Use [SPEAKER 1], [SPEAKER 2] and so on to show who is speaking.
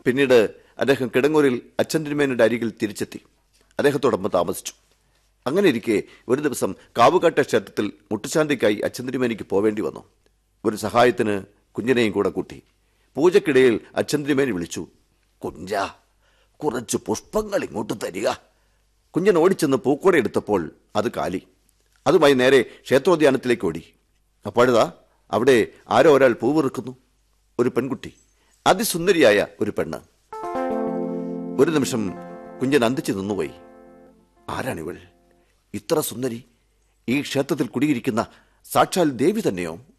[SPEAKER 1] പിന്നീട് അദ്ദേഹം കിടങ്ങൂരിൽ അച്ഛൻ തിരുമേനിയുടെ അരികിൽ തിരിച്ചെത്തി അദ്ദേഹത്തോടൊപ്പം താമസിച്ചു അങ്ങനെ ഇരിക്കെ ഒരു ദിവസം കാവുകാട്ട ക്ഷേത്രത്തിൽ മുട്ടുശാന്തിക്കായി അച്ഛൻ തിരുമേനിക്ക് പോവേണ്ടി വന്നു ഒരു സഹായത്തിന് കുഞ്ഞിനെയും കൂടെ കൂട്ടി പൂജക്കിടയിൽ അച്ഛൻ തിരുമേനി വിളിച്ചു കുഞ്ച കുറച്ച് പുഷ്പങ്ങൾ ഇങ്ങോട്ട് തരിക കുഞ്ഞൻ ഓടിച്ചെന്ന് പൂക്കോട എടുത്തപ്പോൾ അത് കാലി അതുമായി നേരെ ക്ഷേത്രോദ്യാനത്തിലേക്ക് ഓടി അപ്പോഴതാ അവിടെ ആരോ ഒരാൾ പൂവിറുക്കുന്നു ഒരു പെൺകുട്ടി അതിസുന്ദരിയായ ഒരു പെണ്ണ് ഒരു നിമിഷം കുഞ്ഞൻ അന്തിച്ചു നിന്നുപോയി ആരാണിവൾ ഇത്ര സുന്ദരി ഈ ക്ഷേത്രത്തിൽ കുടിയിരിക്കുന്ന സാക്ഷാൽ ദേവി തന്നെയോ